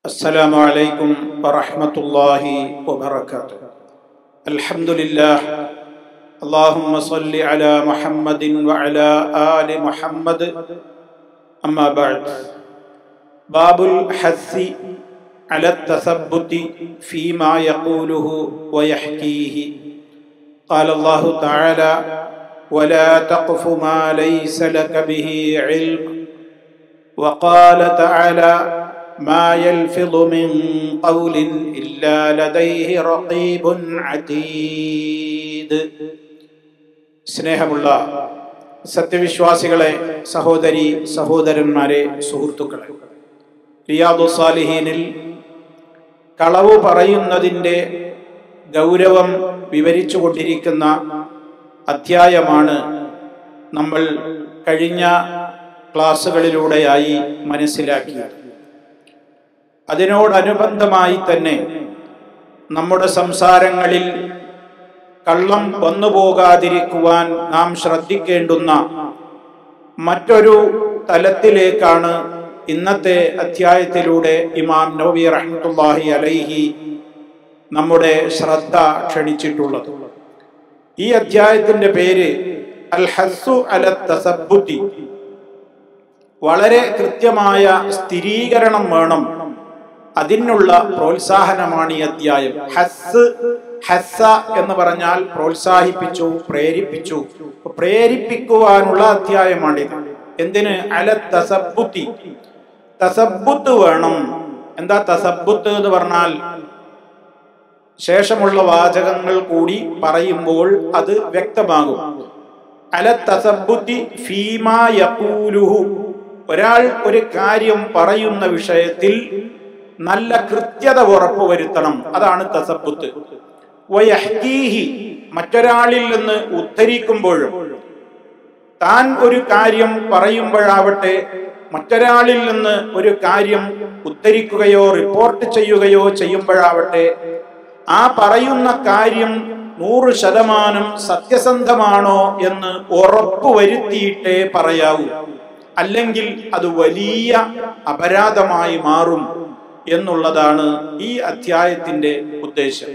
السلام عليكم ورحمة الله وبركاته الحمد لله اللهم صل على محمد وعلى آل محمد أما بعد باب الحث على التثبت فيما يقوله ويحكيه قال الله تعالى ولا تقف ما ليس لك به علم وقال تعالى ما يلفظ من قول إلا لديه رقيب عتيد സ്നേഹമുള്ള സത്യവിശ്വാസികളെ സഹോദരി സഹോദരന്മാരെ സുഹൃത്തുക്കളെ റിയാദു സാലിഹീനിൽ കളവ് പറയുന്നതിൻ്റെ ഗൗരവം വിവരിച്ചു കൊണ്ടിരിക്കുന്ന അധ്യായമാണ് നമ്മൾ കഴിഞ്ഞ ക്ലാസ്സുകളിലൂടെയായി മനസ്സിലാക്കിയത് അതിനോടനുബന്ധമായി തന്നെ നമ്മുടെ സംസാരങ്ങളിൽ കള്ളം വന്നുപോകാതിരിക്കുവാൻ നാം ശ്രദ്ധിക്കേണ്ടുന്ന മറ്റൊരു തലത്തിലേക്കാണ് ഇന്നത്തെ അധ്യായത്തിലൂടെ ഇമാം നബി റഹ്മത്തുല്ലാഹി അലൈഹി നമ്മുടെ ശ്രദ്ധ ക്ഷണിച്ചിട്ടുള്ളത് ഈ അധ്യായത്തിന്റെ പേര് അൽ ഹസ്സു അല തസബുദ്ധി വളരെ കൃത്യമായ സ്ഥിരീകരണം വേണം അതിനുള്ള പ്രോത്സാഹനമാണ് ഈ അധ്യായം ഹസ് ഹസ്സ എന്ന് പറഞ്ഞാൽ പ്രോത്സാഹിപ്പിച്ചു പ്രേരിപ്പിച്ചു പ്രേരിപ്പിക്കുവാനുള്ള അധ്യായമാണിത് എന്തിന് അല തസബുത്തി തസബുത്ത് വേണം എന്താ തസബുത്ത് എന്ന് പറഞ്ഞാൽ ശേഷമുള്ള വാചകങ്ങൾ കൂടി പറയുമ്പോൾ അത് വ്യക്തമാകും അല തസബുദ്ധി ഫീമാ യഖൂലുഹു ഒരാൾ ഒരു കാര്യം പറയുന്ന വിഷയത്തിൽ നല്ല കൃത്യത ഉറപ്പുവരുത്തണം അതാണ് തസബുത്ത് വയഹ്കീഹി മറ്റൊരാളിൽ നിന്ന് ഉദ്ധരിക്കുമ്പോഴും താൻ ഒരു കാര്യം പറയുമ്പോഴാവട്ടെ മറ്റൊരാളിൽ നിന്ന് ഒരു കാര്യം ഉദ്ധരിക്കുകയോ റിപ്പോർട്ട് ചെയ്യുകയോ ചെയ്യുമ്പോഴാവട്ടെ ആ പറയുന്ന കാര്യം നൂറ് ശതമാനം സത്യസന്ധമാണോ എന്ന് ഉറപ്പുവരുത്തിയിട്ടേ പറയാവൂ അല്ലെങ്കിൽ അത് വലിയ അപരാധമായി മാറും എന്നുള്ളതാണ് ഈ അധ്യായത്തിന്റെ ഉദ്ദേശം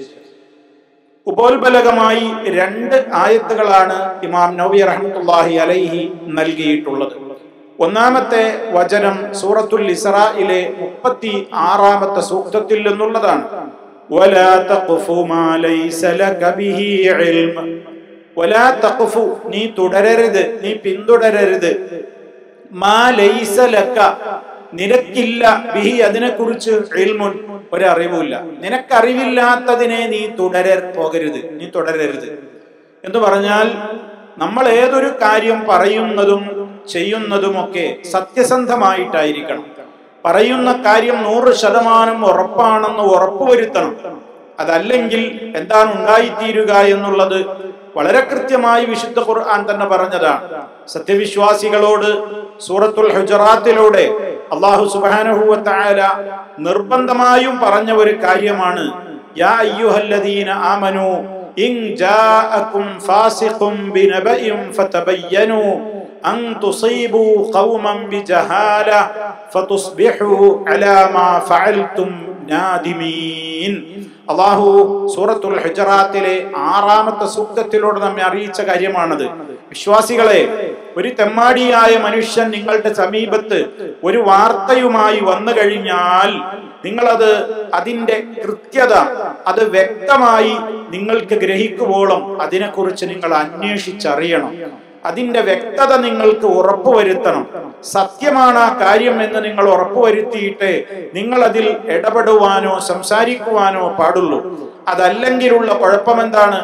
ഉപോത്ബലകമായി രണ്ട് ആയത്തുകളാണ് ഇമാം നബി റഹ്മത്തുല്ലാഹി അലൈഹി നൽകിയിട്ടുള്ളത് ഒന്നാമത്തെ വചനം സൂറത്തുൽ ഇസ്രായിലെ മുപ്പത്തി ആറാമത്തെ സൂക്തത്തിൽ നിന്നുള്ളതാണ് ولا تقف ما ليس لك به علم ولا تقف നീ തുടരരുത് നീ പിന്തുടരരുത് മാ ലൈസ ലക നിനക്കില്ല ബിഹി അതിനെക്കുറിച്ച് ഇൽമുൻ ഒരറിവുമില്ല നിനക്കറിവില്ലാത്തതിനെ നീ തുടര പോകരുത് നീ തുടരരുത് എന്ന് പറഞ്ഞാൽ നമ്മൾ ഏതൊരു കാര്യം പറയുന്നതും ചെയ്യുന്നതുമൊക്കെ സത്യസന്ധമായിട്ടായിരിക്കണം പറയുന്ന കാര്യം നൂറ് ശതമാനം ഉറപ്പാണെന്ന് ഉറപ്പുവരുത്തണം അതല്ലെങ്കിൽ എന്താണ് ഉണ്ടായിത്തീരുക എന്നുള്ളത് വളരെ കൃത്യമായി വിശുദ്ധ ഖുർആൻ തന്നെ പറഞ്ഞതാണ് സത്യവിശ്വാസികളോട് സൂറത്തുൽ ഹുജറാത്തിലൂടെ അള്ളാഹു സുബാനഹുവല നിർബന്ധമായും പറഞ്ഞ ഒരു കാര്യമാണ് യാ അയ്യുഹല്ലദീന ആമനു ഇൻ ജാഅകും ഫാസിഖും ബിനബഇൻ ഫതബയ്യനു അൻ തുസീബു ഖൗമൻ ബിജഹാല ഫതുസ്ബിഹു അലാ മാ ഫഅൽതും നാദിമീൻ അള്ളാഹു സൂറത്തുൽ ഹുജറാത്തിലെ ആറാമത്തെ സൂക്തത്തിലൂടെ നമ്മെ അറിയിച്ച കാര്യമാണത് വിശ്വാസികളെ ഒരു തെമ്മാടിയായ മനുഷ്യൻ നിങ്ങളുടെ സമീപത്ത് ഒരു വാർത്തയുമായി വന്നു കഴിഞ്ഞാൽ നിങ്ങളത് അതിന്റെ കൃത്യത അത് വ്യക്തമായി നിങ്ങൾക്ക് ഗ്രഹിക്കുവോളം അതിനെക്കുറിച്ച് നിങ്ങൾ അന്വേഷിച്ചറിയണം അതിന്റെ വ്യക്തത നിങ്ങൾക്ക് ഉറപ്പുവരുത്തണം സത്യമാണ് ആ കാര്യം എന്ന് നിങ്ങൾ ഉറപ്പുവരുത്തിയിട്ട് നിങ്ങൾ അതിൽ ഇടപെടുവാനോ സംസാരിക്കുവാനോ പാടുള്ളൂ അതല്ലെങ്കിലുള്ള കുഴപ്പമെന്താണ്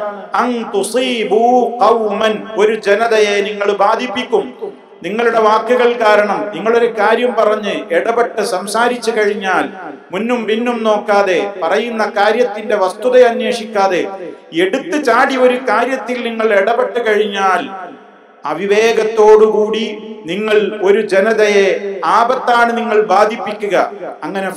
ഒരു ജനതയെ നിങ്ങൾ ബാധിപ്പിക്കും നിങ്ങളുടെ വാക്കുകൾ കാരണം നിങ്ങളൊരു കാര്യം പറഞ്ഞ് ഇടപെട്ട് സംസാരിച്ചു കഴിഞ്ഞാൽ മുന്നും പിന്നും നോക്കാതെ പറയുന്ന കാര്യത്തിന്റെ വസ്തുത അന്വേഷിക്കാതെ എടുത്തു ചാടി ഒരു കാര്യത്തിൽ നിങ്ങൾ ഇടപെട്ട് കഴിഞ്ഞാൽ അവിവേകത്തോടുകൂടി നിങ്ങൾ ഒരു ജനതയെ ആപത്താണ് നിങ്ങൾ ബാധിപ്പിക്കുക അങ്ങനെ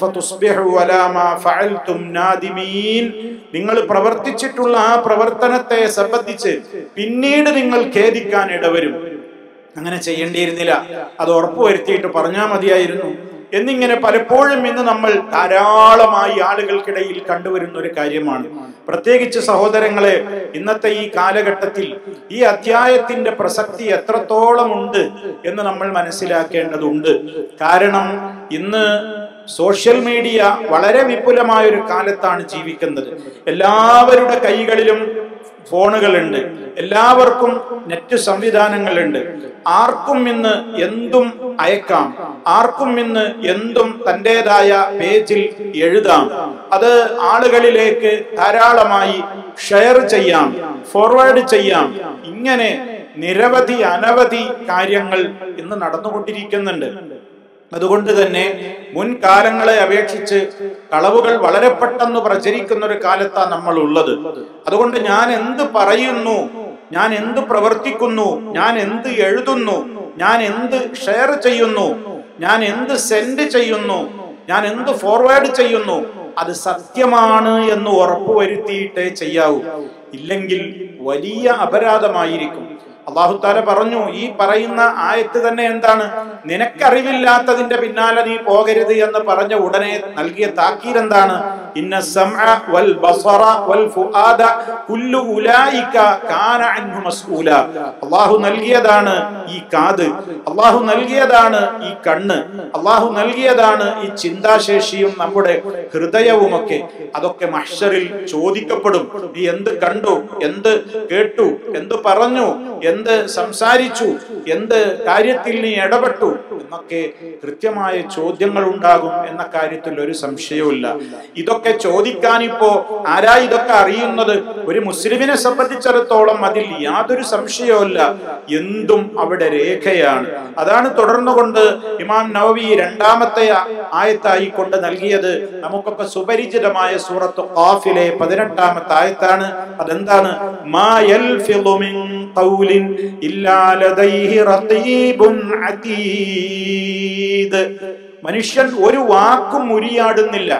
നിങ്ങൾ പ്രവർത്തിച്ചിട്ടുള്ള ആ പ്രവർത്തനത്തെ സംബന്ധിച്ച് പിന്നീട് നിങ്ങൾ ഖേദിക്കാൻ ഇടവരും അങ്ങനെ ചെയ്യേണ്ടിയിരുന്നില്ല അത് ഉറപ്പുവരുത്തിയിട്ട് പറഞ്ഞാൽ മതിയായിരുന്നു എന്നിങ്ങനെ പലപ്പോഴും ഇന്ന് നമ്മൾ ധാരാളമായി ആളുകൾക്കിടയിൽ കണ്ടുവരുന്ന ഒരു കാര്യമാണ് പ്രത്യേകിച്ച് സഹോദരങ്ങളെ ഇന്നത്തെ ഈ കാലഘട്ടത്തിൽ ഈ അധ്യായത്തിന്റെ പ്രസക്തി എത്രത്തോളം ഉണ്ട് എന്ന് നമ്മൾ മനസ്സിലാക്കേണ്ടതുണ്ട് കാരണം ഇന്ന് സോഷ്യൽ മീഡിയ വളരെ വിപുലമായ ഒരു കാലത്താണ് ജീവിക്കുന്നത് എല്ലാവരുടെ കൈകളിലും ഫോണുകളുണ്ട് എല്ലാവർക്കും നെറ്റ് സംവിധാനങ്ങളുണ്ട് ആർക്കും ഇന്ന് എന്തും അയക്കാം ആർക്കും ഇന്ന് എന്തും തൻ്റെതായ പേജിൽ എഴുതാം അത് ആളുകളിലേക്ക് ധാരാളമായി ഷെയർ ചെയ്യാം ഫോർവേഡ് ചെയ്യാം ഇങ്ങനെ നിരവധി അനവധി കാര്യങ്ങൾ ഇന്ന് നടന്നുകൊണ്ടിരിക്കുന്നുണ്ട് അതുകൊണ്ട് തന്നെ മുൻകാലങ്ങളെ അപേക്ഷിച്ച് കളവുകൾ വളരെ പെട്ടെന്ന് പ്രചരിക്കുന്ന ഒരു കാലത്താണ് നമ്മൾ ഉള്ളത് അതുകൊണ്ട് ഞാൻ എന്ത് പറയുന്നു ഞാൻ എന്ത് പ്രവർത്തിക്കുന്നു ഞാൻ എന്ത് എഴുതുന്നു ഞാൻ എന്ത് ഷെയർ ചെയ്യുന്നു ഞാൻ എന്ത് സെൻഡ് ചെയ്യുന്നു ഞാൻ എന്ത് ഫോർവേഡ് ചെയ്യുന്നു അത് സത്യമാണ് എന്ന് ഉറപ്പുവരുത്തിയിട്ടേ ചെയ്യാവൂ ഇല്ലെങ്കിൽ വലിയ അപരാധമായിരിക്കും അള്ളാഹുത്താല പറഞ്ഞു ഈ പറയുന്ന ആയത്ത് തന്നെ എന്താണ് നിനക്കറിവില്ലാത്തതിന്റെ പിന്നാലെ നീ പോകരുത് എന്ന് പറഞ്ഞ ഉടനെ നൽകിയ താക്കീർ എന്താണ് ഇന്ന സമഅ വൽ ബസറ വൽ ഫുആദ കുല്ലു ഉലൈക കാന അൻഹു മസ്ഊല അള്ളാഹു നൽകിയതാണ് ഈ കാത് അള്ളാഹു നൽകിയതാണ് ഈ കണ്ണ് അള്ളാഹു നൽകിയതാണ് ഈ ചിന്താശേഷിയും നമ്മുടെ ഹൃദയവുമൊക്കെ അതൊക്കെ മഹ്ഷറിൽ ചോദിക്കപ്പെടും നീ എന്ത് കണ്ടു എന്ത് കേട്ടു എന്ത് പറഞ്ഞു എന്ത് സംസാരിച്ചു എന്ത് കാര്യത്തിൽ നീ ഇടപെട്ടു എന്നൊക്കെ കൃത്യമായ ചോദ്യങ്ങൾ ഉണ്ടാകും എന്ന കാര്യത്തിൽ ഒരു സംശയവുമില്ല ഇതൊക്കെ ചോദിക്കാൻ ഇപ്പോ ആരാ ഇതൊക്കെ അറിയുന്നത് ഒരു മുസ്ലിമിനെ സംബന്ധിച്ചിടത്തോളം അതിൽ യാതൊരു സംശയവുമില്ല എന്തും അവിടെ രേഖയാണ് അതാണ് തുടർന്നുകൊണ്ട് ഇമാം നവവി രണ്ടാമത്തെ ആയത്തായി കൊണ്ട് നൽകിയത് നമുക്കൊക്കെ സുപരിചിതമായ സൂറത്ത് ഖാഫിലെ പതിനെട്ടാമത്തെ ആയത്താണ് അതെന്താണ് മാ യൽഫിളു മിൻ ഖൗലിൻ ഇല്ലാ ലദൈഹി റഖീബുൻ അതീദ് മനുഷ്യൻ ഒരു വാക്കും ഉരിയാടുന്നില്ല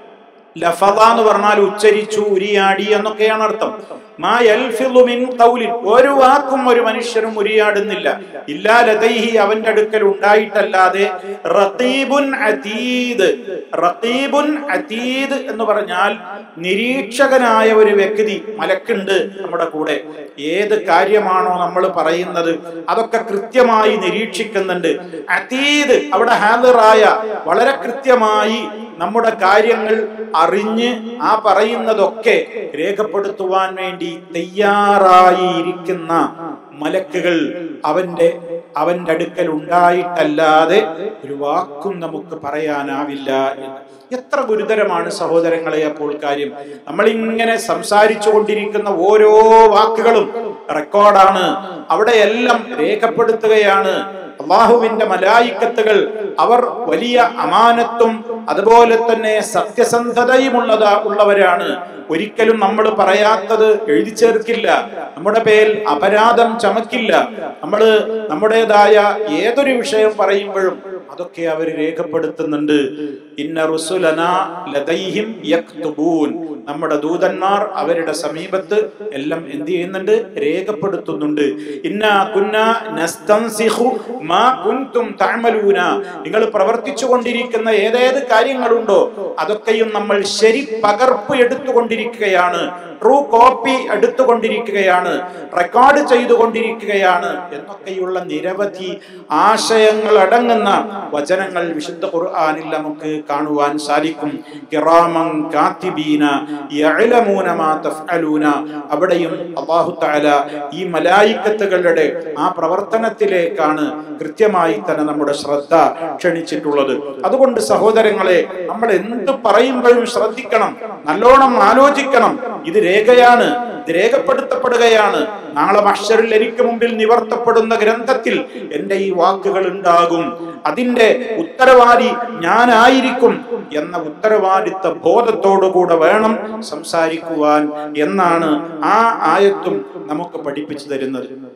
ലഫദ എന്ന് പറഞ്ഞാൽ ഉച്ചരിച്ചു ഉരിയാടി എന്നൊക്കെയാണ് അർത്ഥം മാ യൽഫിളു മിൻ ഖൗലിൻ ഒരു വാക്കും ഒരു മനുഷ്യനും ഉരിയാടുന്നില്ല ഇല്ലാ ലദൈഹി അവന്റെ അടുക്കൽ ഉണ്ടായിട്ടല്ലാതെ റഖീബുൻ അതീദ് റഖീബുൻ അതീദ് എന്ന് പറഞ്ഞാൽ നിരീക്ഷകനായ ഒരു വ്യക്തി മലക്കുണ്ട് നമ്മുടെ കൂടെ ഏത് കാര്യമാണോ നമ്മൾ പറയുന്നത് അതൊക്കെ കൃത്യമായി നിരീക്ഷിക്കുന്നുണ്ട് അതീദ് അവിടെ ഹാജറായ വളരെ കൃത്യമായി നമ്മുടെ കാര്യങ്ങൾ അറിഞ്ഞ് ആ പറയുന്നതൊക്കെ രേഖപ്പെടുത്തുവാൻ വേണ്ടി തയ്യാറായി ഇരിക്കുന്ന മലക്കുകൾ അവന്റെ അവന്റെ അടുക്കൽ ഉണ്ടായിട്ടല്ലാതെ ഒരു വാക്കും നമുക്ക് പറയാനാവില്ല എന്ന് എത്ര ഗുരുതരമാണ് സഹോദരങ്ങളെ അപ്പോൾ കാര്യം നമ്മൾ ഇങ്ങനെ സംസാരിച്ചു കൊണ്ടിരിക്കുന്ന ഓരോ വാക്കുകളും റെക്കോർഡാണ് അവിടെയെല്ലാം രേഖപ്പെടുത്തുകയാണ് അള്ളാഹുവിന്റെ മലായിക്കത്തുകൾ അവർ വലിയ അമാനത്തും അതുപോലെ തന്നെ സത്യസന്ധതയുമുള്ളത ഉള്ളവരാണ് ഒരിക്കലും നമ്മൾ പറയാത്തത് എഴുതി ചേർക്കില്ല നമ്മുടെ പേരിൽ അപരാധം ചമക്കില്ല നമ്മൾ നമ്മുടേതായ ഏതൊരു വിഷയം പറയുമ്പോഴും അതൊക്കെ അവർ രേഖപ്പെടുത്തുന്നുണ്ട് ഇന്ന റുസുലന ലദൈഹിം യക്തുബൂൻ നമ്മുടെ ദൂതന്മാർ അവരുടെ സമീപത്ത് എല്ലാം എന്ത് ചെയ്യുന്നുണ്ട് രേഖപ്പെടുത്തുന്നുണ്ട് ഇന്ന കുന്ന നസ്തൻസിഖു മാ കുൻതും തഅമലൂന നിങ്ങൾ പ്രവർത്തിച്ചു കൊണ്ടിരിക്കുന്ന ഏതേത് കാര്യങ്ങളുണ്ടോ അതൊക്കെയും നമ്മൾ ശരി പകർപ്പ് എടുത്തുകൊണ്ടിരിക്കുകയാണ് ട്രൂ കോപ്പി എടുത്തുകൊണ്ടിരിക്കുകയാണ് റെക്കോർഡ് ചെയ്തുകൊണ്ടിരിക്കുകയാണ് എന്നൊക്കെയുള്ള നിരവധി ആശയങ്ങൾ അടങ്ങുന്ന വചനങ്ങൾ വിശുദ്ധ ഖുർആനിൽ നമുക്ക് കാണുവാൻ സാധിക്കും കിറാമൻ കാത്തിബീന യഅലമൂന മാ തഫ്അലൂന അവിടെയും അല്ലാഹു തആല ഈ മലായിക്കത്തുകളുടെ ആ പ്രവർത്തനത്തിലേക്കാണ് കൃത്യമായി തന്നെ നമ്മുടെ ശ്രദ്ധ ക്ഷണിച്ചിട്ടുള്ളത് അതുകൊണ്ട് സഹോദരങ്ങളെ നമ്മൾ എന്ത് പറയുമ്പോഴും ശ്രദ്ധിക്കണം നല്ലോണം ആലോചിക്കണം ഇത് രേഖയാണ് ഇത് രേഖപ്പെടുത്തപ്പെടുകയാണ് നാളെ മഷറിൽ എനിക്ക് മുമ്പിൽ നിവർത്തപ്പെടുന്ന ഗ്രന്ഥത്തിൽ എന്റെ ഈ വാക്കുകൾ ഉണ്ടാകും അതിന്റെ ഉത്തരവാദി ഞാനായിരിക്കും എന്ന ഉത്തരവാദിത്ത ബോധത്തോടുകൂടെ വേണം സംസാരിക്കുവാൻ എന്നാണ് ആ ആയത്തും നമുക്ക് പഠിപ്പിച്ചു തരുന്നത്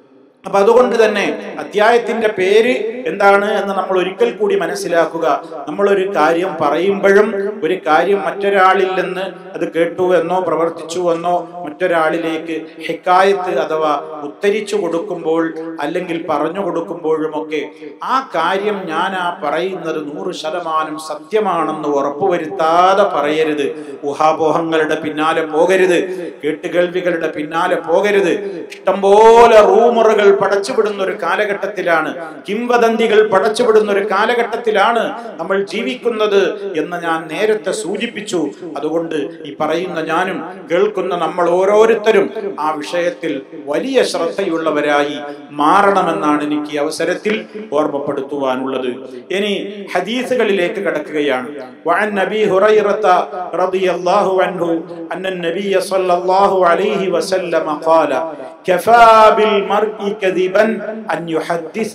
അപ്പൊ അതുകൊണ്ട് തന്നെ അധ്യായത്തിന്റെ പേര് എന്താണ് എന്ന് നമ്മൾ ഒരിക്കൽ കൂടി മനസ്സിലാക്കുക നമ്മൾ ഒരു കാര്യം പറയുമ്പോഴും ഒരു കാര്യം മറ്റൊരാളിൽ നിന്ന് അത് കേട്ടു എന്നോ പ്രവർത്തിച്ചു എന്നോ മറ്റൊരാളിലേക്ക് ഹെക്കായത്ത് അഥവാ ഉത്തരിച്ചു കൊടുക്കുമ്പോൾ അല്ലെങ്കിൽ പറഞ്ഞു കൊടുക്കുമ്പോഴുമൊക്കെ ആ കാര്യം ഞാൻ ആ പറയുന്നത് നൂറ് ശതമാനം സത്യമാണെന്ന് ഉറപ്പുവരുത്താതെ പറയരുത് ഊഹാപോഹങ്ങളുടെ പിന്നാലെ പോകരുത് കേട്ടുകേൾവികളുടെ പിന്നാലെ പോകരുത് ഇഷ്ടംപോലെ റൂമറുകൾ പടച്ചുവിടുന്ന ഒരു കാലഘട്ടത്തിലാണ് കിംവദന്തികൾ പടച്ചുവിടുന്ന ഒരു കാലഘട്ടത്തിലാണ് നമ്മൾ ജീവിക്കുന്നത് എന്ന് ഞാൻ നേരത്തെ സൂചിപ്പിച്ചു അതുകൊണ്ട് ഈ പറയുന്ന ഞാനും കേൾക്കുന്ന നമ്മൾ ഓരോരുത്തരും ആ വിഷയത്തിൽ വലിയ ശ്രദ്ധയുള്ളവരായി മാറണമെന്നാണ് എനിക്ക് ഈ അവസരത്തിൽ ഓർമ്മപ്പെടുത്തുവാനുള്ളത് ഇനി ഹദീസുകളിലേക്ക് കടക്കുകയാണ് وعن أبي هريرة رضي الله عنه أن النبي صلى الله عليه وسلم قال كفى بالمرء كذبا أن يحدث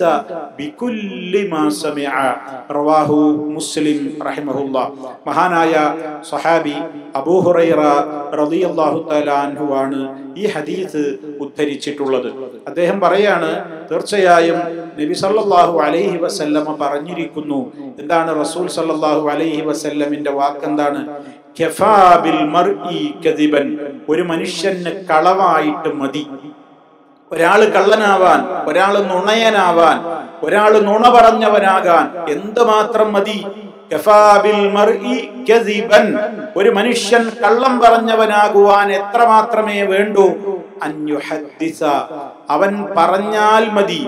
بكل ما سمع رواه مسلم رحمه الله മഹാനായ സഹാബി അബൂ ഹുറൈറ റളിയല്ലാഹു തആല അൻഹു ആണ് ഈ ഹദീസ് ഉദ്ധരിച്ചിട്ടുള്ളത് അദ്ദേഹം പറയാണ് തീർച്ചയായും നബി സല്ലല്ലാഹു അലൈഹി വസല്ലമ പറഞ്ഞിരിക്കുന്നു എന്താണ് റസൂൽ സല്ലല്ലാഹു അലൈഹി വസല്ലമിന്റെ വാക്കെന്താണ് കഫാ ബിൽ മർഇ കദിബൻ ഒരു മനുഷ്യന് കളവായിട്ട് മതി ഒരാള് കള്ളനാവാൻ ഒരാള് നുണയനാവാൻ ഒരാള് നുണ പറഞ്ഞവനാകാൻ എന്തുമാത്രം മതി കഫാബിൽ മർഇ കദിബൻ ഒരു മനുഷ്യൻ കള്ളം പറഞ്ഞവനാകുവാൻ എത്ര മാത്രമേ വേണ്ടൂ അൻയുഹദ്ദിസ അവൻ പറഞ്ഞാൽ മതി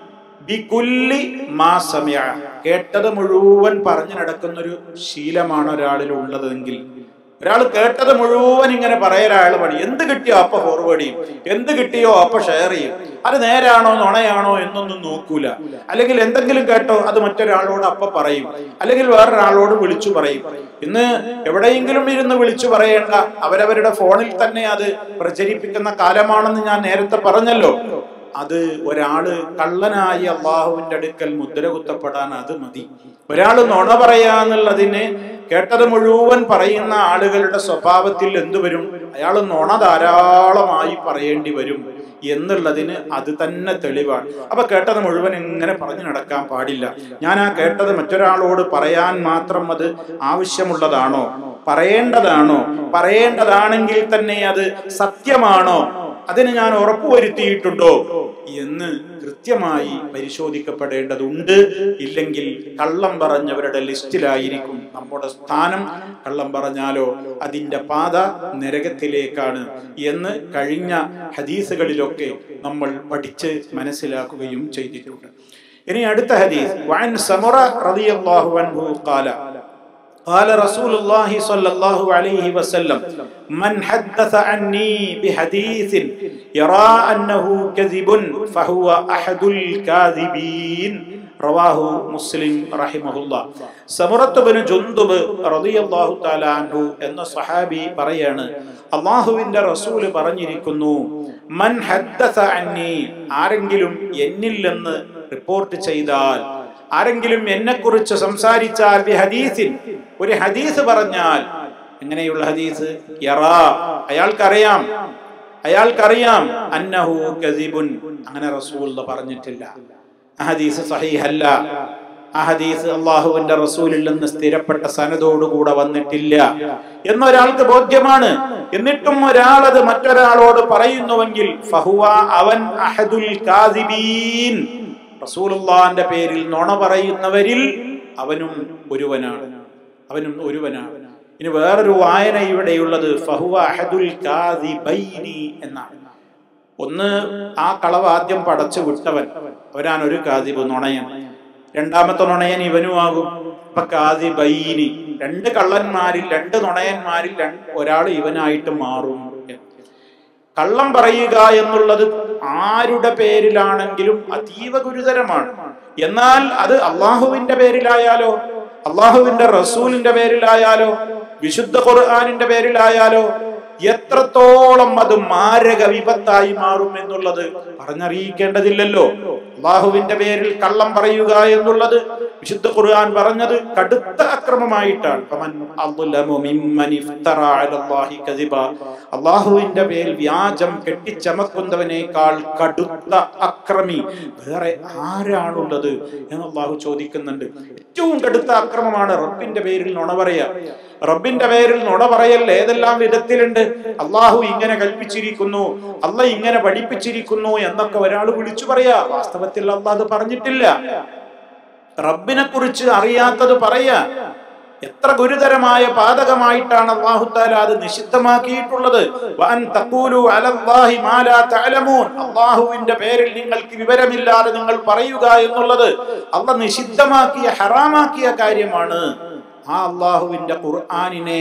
ബികുല്ലി മാ സമയ കേട്ടത് മുഴുവൻ പറഞ്ഞു നടക്കുന്ന ഒരു ശീലമാണ് ഒരാളിൽ ഉള്ളതെങ്കിൽ ഒരാൾ കേട്ടത് മുഴുവൻ ഇങ്ങനെ പറയലയാൾ പണി എന്ത് കിട്ടിയോ അപ്പൊ ഫോർവേഡ് ചെയ്യും എന്ത് കിട്ടിയോ അപ്പൊ ഷെയർ ചെയ്യും അത് നേരാണോ നുണയാണോ എന്നൊന്നും നോക്കൂല അല്ലെങ്കിൽ എന്തെങ്കിലും കേട്ടോ അത് മറ്റൊരാളോട് അപ്പൊ പറയും അല്ലെങ്കിൽ വേറൊരാളോട് വിളിച്ചു പറയും ഇന്ന് എവിടെയെങ്കിലും ഇരുന്ന് വിളിച്ചു പറയേണ്ട അവരവരുടെ ഫോണിൽ തന്നെ അത് പ്രചരിപ്പിക്കുന്ന കാലമാണെന്ന് ഞാൻ നേരത്തെ പറഞ്ഞല്ലോ അത് ഒരാള് കള്ളനായി അള്ളാഹുവിന്റെ അടുക്കൽ മുദ്ര കുത്തപ്പെടാൻ അത് മതി ഒരാൾ നുണ പറയാന്നുള്ളതിന് കേട്ടത് മുഴുവൻ പറയുന്ന ആളുകളുടെ സ്വഭാവത്തിൽ എന്തു വരും അയാൾ നുണ ധാരാളമായി പറയേണ്ടി വരും എന്നുള്ളതിന് അത് തന്നെ തെളിവാണ് അപ്പൊ കേട്ടത് മുഴുവൻ ഇങ്ങനെ പറഞ്ഞു നടക്കാൻ പാടില്ല ഞാൻ ആ കേട്ടത് മറ്റൊരാളോട് പറയാൻ മാത്രം അത് ആവശ്യമുള്ളതാണോ പറയേണ്ടതാണോ പറയേണ്ടതാണെങ്കിൽ തന്നെ അത് സത്യമാണോ അതിന് ഞാൻ ഉറപ്പുവരുത്തിയിട്ടുണ്ടോ എന്ന് കൃത്യമായി പരിശോധിക്കപ്പെടേണ്ടതുണ്ട് ഇല്ലെങ്കിൽ കള്ളം പറഞ്ഞവരുടെ ലിസ്റ്റിലായിരിക്കും നമ്മുടെ സ്ഥാനം കള്ളം പറഞ്ഞാലോ അതിന്റെ പാത നരകത്തിലേക്കാണ് എന്ന് കഴിഞ്ഞ ഹദീസുകളിലൊക്കെ നമ്മൾ പഠിച്ച് മനസ്സിലാക്കുകയും ചെയ്തിട്ടുണ്ട് ഇനി അടുത്ത ഹദീസ് വഅൻ സമറ റളിയല്ലാഹു അൻഹു ഖാല قال رسول الله صلى الله عليه وسلم من حدث عني بحديث يرى أنه كذب فهو أحد الكاذبين റവാഹു മുസ്ലിം റഹിമഹുല്ല സമറത്ത് ബിൻ ജുന്ദുബ് റളിയല്ലാഹു തആല അൻഹു എന്ന സ്വഹാബി പറയാണ് അള്ളാഹുവിന്റെ റസൂല് പറഞ്ഞിരിക്കുന്നു മൻ ഹദ്ദസ അന്നി ആരെങ്കിലും എന്നിൽ നിന്ന് റിപ്പോർട്ട് ചെയ്താൽ ആരെങ്കിലും എന്നെക്കുറിച്ച് സംസാരിച്ചാൽ ബി ഹദീസിൻ ഒരു ഹദീസ് പറഞ്ഞാൽ എങ്ങനെയുള്ള ഹദീസ് യറാ അയാൾക്കറിയാം അയാൾക്കറിയാം അന്നഹു കസിബുൻ അങ്ങനെ റസൂൽ പറഞ്ഞിട്ടില്ല ആ ഹദീസ് സഹീഹല്ല ആ ഹദീസ് അള്ളാഹുവിന്റെ റസൂലിൽ നിന്ന് സ്ഥിരപ്പെട്ട സനതോടുകൂടെ വന്നിട്ടില്ല എന്നൊരാൾക്ക് ബോധ്യമാണ് എന്നിട്ടും ഒരാൾ അത് മറ്റൊരാളോട് പറയുന്നുവെങ്കിൽ ഫഹുവ അവൻ അഹദുൽ കാദിബീൻ റസൂലുള്ളാന്റെ പേരിൽ നുണ പറയുന്നവരിൽ അവനും ഒരുവനാണ് അവനും ഒരുവനാണ് ഇനി വേറൊരു വായന ഇവിടെയുള്ളത് ഫഹുവ അഹദുൽ കാദിബൈനി എന്നാണ് ഒന്ന് ആ കളവ് ആദ്യം പടച്ചു വിട്ടവൻ അവരാൻ ഒരു കാദിബ് നുണയൻ രണ്ടാമത്തെ നുണയൻ ഇവനുമാകും അപ്പൊ കാദിബൈനി രണ്ട് കള്ളന്മാരിൽ രണ്ട് നുണയന്മാരിൽ ഒരാൾ ഇവനായിട്ട് മാറും കള്ളം പറയുക എന്നുള്ളത് ആരുടെ പേരിലാണെങ്കിലും അതീവ ഗുരുതരമാണ് എന്നാൽ അത് അള്ളാഹുവിന്റെ പേരിലായാലോ അള്ളാഹുവിന്റെ റസൂലിന്റെ പേരിലായാലോ വിശുദ്ധ ഖുർആാനിന്റെ പേരിലായാലോ എത്രത്തോളം അത് മാരക വിപത്തായി മാറും എന്നുള്ളത് പറഞ്ഞറിയിക്കേണ്ടതില്ലല്ലോ അള്ളാഹുവിന്റെ പേരിൽ കള്ളം പറയുക എന്നുള്ളത് വിശുദ്ധ ഖുർആൻ പറഞ്ഞത് കടുത്ത അക്രമമായിട്ടാണ് ഫമൻ അദ്ലമു മിമ്മൻ ഇഫ്തറ അലല്ലാഹി കദിബ. അള്ളാഹുവിന്റെ പേരിൽ വ്യാജം കെട്ടിച്ചമക്കുന്നവനേക്കാൾ കടുത്ത അക്രമി വേറെ ആരാണുള്ളത് എന്ന് അള്ളാഹു ചോദിക്കുന്നുണ്ട് ഏറ്റവും കടുത്ത അക്രമമാണ് റബ്ബിന്റെ പേരിൽ നുണ പറയാ റബ്ബിന്റെ പേരിൽ നുണ പറയൽ ഏതെല്ലാം വിധത്തിലുണ്ട് അള്ളാഹു ഇങ്ങനെ കൽപ്പിച്ചിരിക്കുന്നു അല്ല ഇങ്ങനെ പഠിപ്പിച്ചിരിക്കുന്നു എന്നൊക്കെ ഒരാൾ വിളിച്ചു പറയാ വാസ്തവത്തിൽ അല്ല അത് പറഞ്ഞിട്ടില്ല റബ്ബിനെ കുറിച്ച് അറിയാത്തത് പറയാ എത്ര ഗുരുതരമായ പാതകമായിട്ടാണ് അള്ളാഹുത്താല അത് നിഷിദ്ധമാക്കിയിട്ടുള്ളത് വഅൻ തഖൂലു അലല്ലാഹി മാ ലാ തഅലമൂൻ അള്ളാഹുവിന്റെ പേരിൽ നിങ്ങൾക്ക് വിവരമില്ലാതെ നിങ്ങൾ പറയുക എന്നുള്ളത് അള്ള നിഷിദ്ധമാക്കിയ ഹറാമാക്കിയ കാര്യമാണ് ആ അള്ളാഹുവിന്റെ ഖുർആനിനെ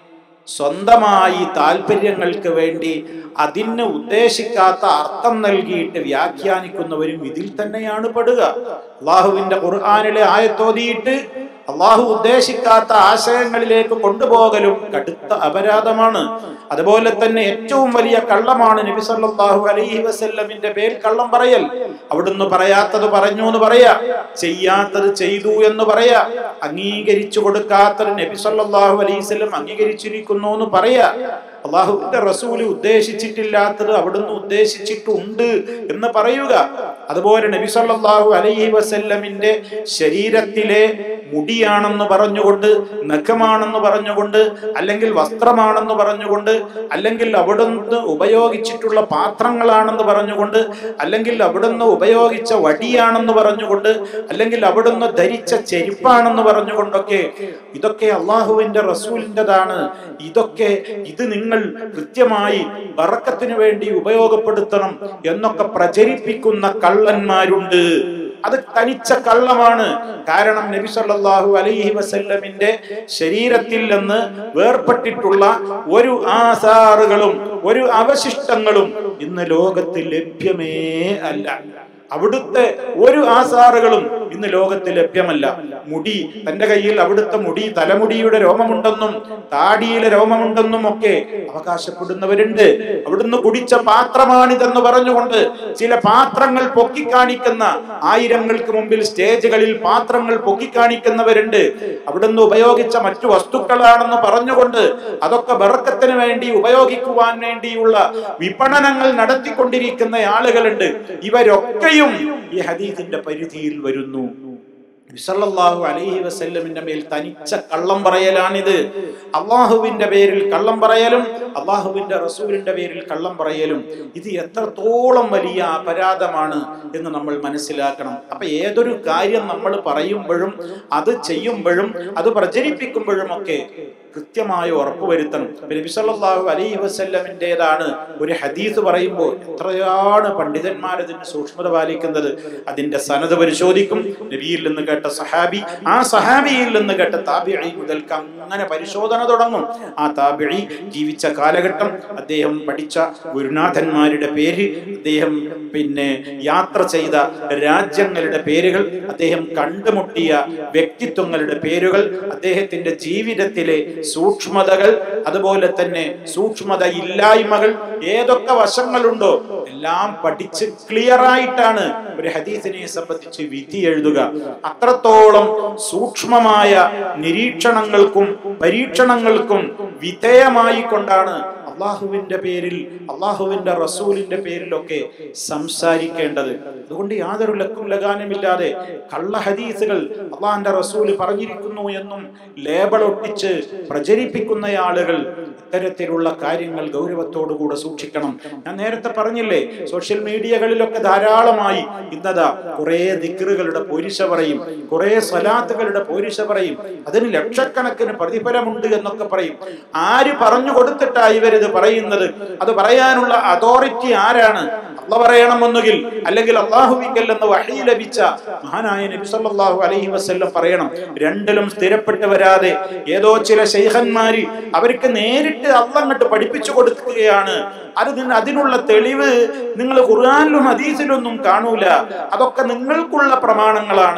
സ്വന്തമായി താല്പര്യങ്ങൾക്ക് വേണ്ടി അതിന് ഉദ്ദേശിക്കാത്ത അർത്ഥം നൽകിയിട്ട് വ്യാഖ്യാനിക്കുന്നവരും ഇതിൽ തന്നെയാണ് പെടുക അള്ളാഹുവിന്റെ ഖുർആാനിലെ ആയത്തോതിയിട്ട് അള്ളാഹു ഉദ്ദേശിക്കാത്ത ആശയങ്ങളിലേക്ക് കൊണ്ടുപോകലും കടുത്ത അപരാധമാണ് അതുപോലെ തന്നെ ഏറ്റവും വലിയ കള്ളമാണ് നബി സല്ലല്ലാഹു അലൈഹി വസല്ലമിന്റെ പേരിൽ കള്ളം പറയൽ അവിടുന്ന് പറയാത്തത് പറഞ്ഞു എന്ന് പറയാ ചെയ്യാത്തത് ചെയ്തു എന്ന് പറയാ അംഗീകരിച്ചു കൊടുക്കാത്തത് നബി സല്ലല്ലാഹു അലൈഹി വസല്ലം അംഗീകരിച്ചിരിക്കുന്നു എന്ന് പറയാ അള്ളാഹുവിന്റെ റസൂല് ഉദ്ദേശിച്ചിട്ടില്ലാത്തത് അവിടുന്ന് ഉദ്ദേശിച്ചിട്ടുണ്ട് എന്ന് പറയുക അതുപോലെ നബി സല്ലല്ലാഹു അലൈഹി വസല്ലമിന്റെ ശരീരത്തിലെ മുടിയാണെന്ന് പറഞ്ഞുകൊണ്ട് നഖമാണെന്ന് പറഞ്ഞുകൊണ്ട് അല്ലെങ്കിൽ വസ്ത്രമാണെന്ന് പറഞ്ഞുകൊണ്ട് അല്ലെങ്കിൽ അവിടുന്ന് ഉപയോഗിച്ചിട്ടുള്ള പാത്രങ്ങളാണെന്ന് പറഞ്ഞുകൊണ്ട് അല്ലെങ്കിൽ അവിടുന്ന് ഉപയോഗിച്ച വടിയാണെന്ന് പറഞ്ഞുകൊണ്ട് അല്ലെങ്കിൽ അവിടുന്ന് ധരിച്ച ചെരുപ്പാണെന്ന് പറഞ്ഞുകൊണ്ടൊക്കെ ഇതൊക്കെ അള്ളാഹുവിന്റെ റസൂലിൻ്റെതാണ് ഇതൊക്കെ ഇത് നിങ്ങൾ കൃത്യമായി ബറക്കത്തിന് വേണ്ടി ഉപയോഗപ്പെടുത്തണം എന്നൊക്കെ പ്രചരിപ്പിക്കുന്ന കള്ളന്മാരുണ്ട് അത് തനിച്ച കള്ളമാണ് കാരണം നബി സല്ലല്ലാഹു അലൈഹി വസല്ലമിന്റെ ശരീരത്തിൽ നിന്ന് വേർപെട്ടിട്ടുള്ള ഒരു ആസാറുകളും ഒരു അവശിഷ്ടങ്ങളും ഇന്ന് ലോകത്തിൽ ലഭ്യമേ അല്ല അവിടുത്തെ ഒരു ആസാറുകളും ഇന്ന് ലോകത്ത് ലഭ്യമല്ല മുടി തന്റെ കയ്യിൽ അവിടുത്തെ മുടി തലമുടിയുടെ രോമമുണ്ടെന്നും താടിയിലെ രോമമുണ്ടെന്നും ഒക്കെ അവകാശപ്പെടുന്നവരുണ്ട് അവിടുന്ന് കുടിച്ച പാത്രമാണിതെന്ന് പറഞ്ഞുകൊണ്ട് ചില പാത്രങ്ങൾ പൊക്കിക്കാണിക്കുന്ന ആയിരങ്ങൾക്ക് മുമ്പിൽ സ്റ്റേജുകളിൽ പാത്രങ്ങൾ പൊക്കിക്കാണിക്കുന്നവരുണ്ട് അവിടുന്ന് ഉപയോഗിച്ച മറ്റു വസ്തുക്കളാണെന്ന് പറഞ്ഞുകൊണ്ട് അതൊക്കെ ബറക്കത്തിന് വേണ്ടി ഉപയോഗിക്കുവാൻ വേണ്ടിയുള്ള വിപണനങ്ങൾ നടത്തിക്കൊണ്ടിരിക്കുന്ന ആളുകളുണ്ട് ഇവരൊക്കെയും ഈ ഹദീസിന്റെ പരിധിയിൽ വരുന്നു സല്ലല്ലാഹു അലൈഹി വസല്ലമിന്റെ മേൽ തനിച്ച കള്ളം പറയലാണിത് അള്ളാഹുവിന്റെ പേരിൽ കള്ളം പറയലും അള്ളാഹുവിന്റെ റസൂലിന്റെ പേരിൽ കള്ളം പറയലും ഇത് എത്രത്തോളം വലിയ അപരാധമാണ് എന്ന് നമ്മൾ മനസ്സിലാക്കണം അപ്പൊ ഏതൊരു കാര്യം നമ്മൾ പറയുമ്പോഴും അത് ചെയ്യുമ്പോഴും അത് പ്രചരിപ്പിക്കുമ്പോഴും ഒക്കെ കൃത്യമായി ഉറപ്പുവരുത്തണം നബി സല്ലല്ലാഹു അലൈഹി വസല്ലമിൻ്റെതാണ് ഒരു ഹദീസ് പറയുമ്പോൾ എത്രയാണ് പണ്ഡിതന്മാർ അതിന് സൂക്ഷ്മത പാലിക്കുന്നത് അതിന്റെ സനത് പരിശോധിക്കും നബിയിൽ നിന്ന് കേട്ട സഹാബി ആ സഹാബിയിൽ നിന്ന് കേട്ട താബിഈ മുതൽക്ക് അങ്ങനെ പരിശോധന തുടങ്ങും ആ താബിഈ ജീവിച്ച കാലഘട്ടം അദ്ദേഹം പഠിച്ച ഗുരുനാഥന്മാരുടെ പേര് അദ്ദേഹം പിന്നെ യാത്ര ചെയ്ത രാജ്യങ്ങളുടെ പേരുകൾ അദ്ദേഹം കണ്ടുമുട്ടിയ വ്യക്തിത്വങ്ങളുടെ പേരുകൾ അദ്ദേഹത്തിന്റെ ജീവിതത്തിലെ സൂക്ഷ്മതകൾ അതുപോലെ തന്നെ സൂക്ഷ്മത ഇല്ലായ്മകൾ ഏതൊക്കെ വശങ്ങളുണ്ടോ എല്ലാം പഠിച്ച് ക്ലിയർ ആയിട്ടാണ് ഒരു ഹദീസിനെ സംബന്ധിച്ച് വിധി എഴുതുക അത്രത്തോളം സൂക്ഷ്മമായ നിരീക്ഷണങ്ങൾക്കും പരീക്ഷണങ്ങൾക്കും വിധേയമായി കൊണ്ടാണ് അള്ളാഹുവിന്റെ പേരിൽ അള്ളാഹുവിന്റെ റസൂലിന്റെ പേരിലൊക്കെ സംസാരിക്കേണ്ടത് അതുകൊണ്ട് യാതൊരു ലക്കും ലഗാനുമില്ലാതെ കള്ള ഹദീസുകൾ അള്ളാഹിന്റെ റസൂല് പറഞ്ഞിരിക്കുന്നു എന്നും ലേബൽ ഒട്ടിച്ച് പ്രചരിപ്പിക്കുന്ന ആളുകൾ ഇത്തരത്തിലുള്ള കാര്യങ്ങൾ ഗൗരവത്തോടുകൂടെ സൂക്ഷിക്കണം ഞാൻ നേരത്തെ പറഞ്ഞില്ലേ സോഷ്യൽ മീഡിയകളിലൊക്കെ ധാരാളമായി ഇന്നതാ കുറെ ദിക്റുകളുടെ പോരിശ പറയും കുറെ സ്വലാത്തുകളുടെ പോരിശ പറയും അതിന് ലക്ഷക്കണക്കിന് പ്രതിഫലമുണ്ട് എന്നൊക്കെ പറയും ആര് പറഞ്ഞു കൊടുത്തിട്ടാ ഇവരിത് പറയുന്നത് അത് പറയാനുള്ള അതോറിറ്റി ആരാണ് അള്ള പറയണമെന്നുകിൽ അല്ലെങ്കിൽ അള്ളാഹുവിങ്കൽ എന്ന് വഹി ലഭിച്ച മഹാനായ നബി സല്ലല്ലാഹു അലൈഹി വസല്ലം പറയണം രണ്ടിലും സ്ഥിരപ്പെട്ട് വരാതെ ഏതോ ചില ശൈഖന്മാര് അവർക്ക് നേരിട്ട് അള്ള അങ്ങോട്ട് പഠിപ്പിച്ചു കൊടുക്കുകയാണ് അത് നിന്ന- അതിനുള്ള തെളിവ് നിങ്ങൾ ഖുർആാനിലും ഹദീസിലൊന്നും കാണൂല അതൊക്കെ നിങ്ങൾക്കുള്ള പ്രമാണങ്ങളാണ്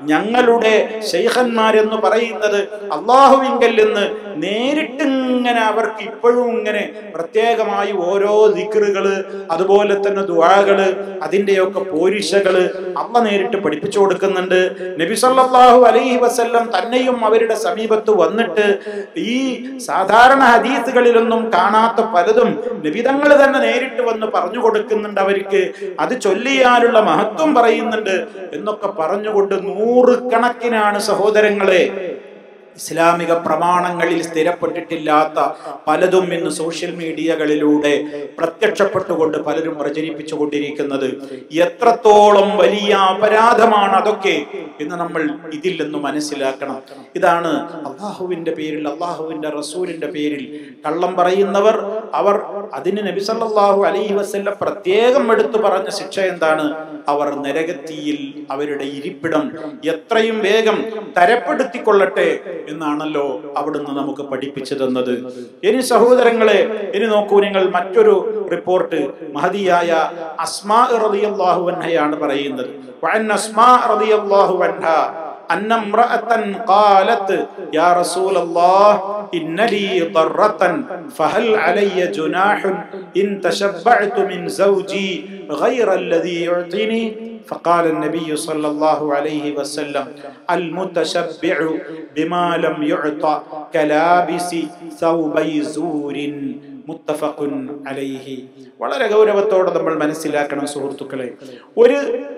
ഞങ്ങളുടെ ശൈഖന്മാരെന്ന് പറയുന്നത് അള്ളാഹുവിങ്കൽ നിന്ന് നേരിട്ടിങ്ങനെ അവർക്ക് ഇപ്പോഴും ഇങ്ങനെ പ്രത്യേകമായി ഓരോ ദിക്റുകള് അതുപോലെ തന്നെ ദുആകള് അതിന്റെയൊക്കെ പോരിശകള് അള്ള നേരിട്ട് പഠിപ്പിച്ചു കൊടുക്കുന്നുണ്ട് നബി സല്ലല്ലാഹു അലൈഹി വസല്ലം തന്നെയും അവരുടെ സമീപത്ത് വന്നിട്ട് ഈ സാധാരണ ഹദീസുകളിലൊന്നും കാണാത്ത പലതും നിബിതങ്ങൾ തന്നെ നേരിട്ട് വന്ന് പറഞ്ഞു കൊടുക്കുന്നുണ്ട് അവർക്ക് അത് ചൊല്ലിയാലുള്ള മഹത്വം പറയുന്നുണ്ട് എന്നൊക്കെ പറഞ്ഞുകൊണ്ട് നൂറുകണക്കിനാണ് സഹോദരങ്ങളെ ഇസ്ലാമിക പ്രമാണങ്ങളിൽ സ്ഥിരപ്പെട്ടിട്ടില്ലാത്ത പലതും ഇന്ന് സോഷ്യൽ മീഡിയകളിലൂടെ പ്രത്യക്ഷപ്പെട്ടുകൊണ്ട് പലരും പ്രചരിപ്പിച്ചു കൊണ്ടിരിക്കുന്നത് എത്രത്തോളം വലിയ അപരാധമാണ് അതൊക്കെ എന്ന് നമ്മൾ ഇതിൽ നിന്ന് മനസ്സിലാക്കണം ഇതാണ് അള്ളാഹുവിന്റെ പേരിൽ അള്ളാഹുവിന്റെ റസൂലിന്റെ പേരിൽ കള്ളം പറയുന്നവർ അവർ അതിന് നബി സല്ലല്ലാഹു അലൈഹി വസല്ലം പ്രത്യേകം എടുത്തു പറഞ്ഞ ശിക്ഷ എന്താണ് അവർ നരകത്തിയിൽ അവരുടെ ഇരിപ്പിടം എത്രയും വേഗം തരപ്പെടുത്തിക്കൊള്ളട്ടെ എന്നാണല്ലോ അവിടുന്ന് നമുക്ക് പഠിപ്പിച്ചു തന്നത് ഇനി സഹോദരങ്ങളെ ഇനി നോക്കൂ നിങ്ങൾ മറ്റൊരു റിപ്പോർട്ട് മഹതിയായ അസ്മാ റളിയല്ലാഹു അൻഹയാണ് പറയുന്നത് വഅൻ അസ്മാ റളിയല്ലാഹു അൻഹ أن امرأة قالت يا رسول الله إن لي ضرة فهل علي جناح إن تشبعت من زوجي غير الذي يعطيني فقال النبي صلى الله عليه وسلم المتشبع بما لم يعطى كلابس ثوبي زور മുത്തഫഖുൻ അലൈഹി വളരെ ഗൗരവത്തോടെ നമ്മൾ മനസ്സിലാക്കണം സുഹൃത്തുക്കളെ ഒരു